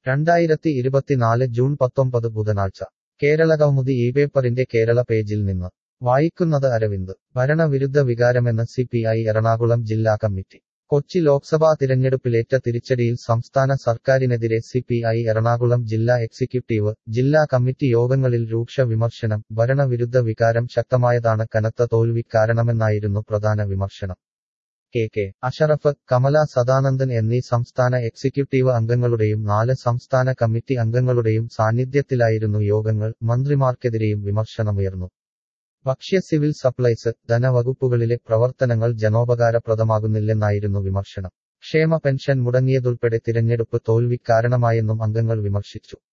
രണ്ടായിരത്തി ഇരുപത്തിനാല് ജൂൺ പത്തൊമ്പത് ബുധനാഴ്ച കേരള കൗമുദി ഈ പേപ്പറിന്റെ കേരള പേജിൽ നിന്ന് വായിക്കുന്നത് അരവിന്ദ് ഭരണവിരുദ്ധ വികാരമെന്ന് സി പി ഐ എറണാകുളം ജില്ലാ കമ്മിറ്റി കൊച്ചി ലോക്സഭാ തിരഞ്ഞെടുപ്പിലേറ്റ തിരിച്ചടിയിൽ സംസ്ഥാന സർക്കാരിനെതിരെ സി പി ഐ എറണാകുളം ജില്ലാ എക്സിക്യൂട്ടീവ് ജില്ലാ കമ്മിറ്റി യോഗങ്ങളിൽ രൂക്ഷ വിമർശനം ഭരണവിരുദ്ധ വികാരം ശക്തമായതാണ് കനത്ത തോൽവി കാരണമെന്നായിരുന്നു പ്രധാന വിമർശനം കെ കെ അഷറഫ് കമല സദാനന്ദൻ എന്നീ സംസ്ഥാന എക്സിക്യൂട്ടീവ് അംഗങ്ങളുടെയും നാല് സംസ്ഥാന കമ്മിറ്റി അംഗങ്ങളുടെയും സാന്നിധ്യത്തിലായിരുന്നു യോഗങ്ങൾ മന്ത്രിമാർക്കെതിരെയും വിമർശനമുയർന്നു ഭക്ഷ്യ സിവിൽ സപ്ലൈസ് ധനവകുപ്പുകളിലെ പ്രവർത്തനങ്ങൾ ജനോപകാരപ്രദമാകുന്നില്ലെന്നായിരുന്നു വിമർശനം ക്ഷേമ പെൻഷൻ മുടങ്ങിയതുൾപ്പെടെ തിരഞ്ഞെടുപ്പ് തോൽവി കാരണമായെന്നും അംഗങ്ങൾ വിമർശിച്ചു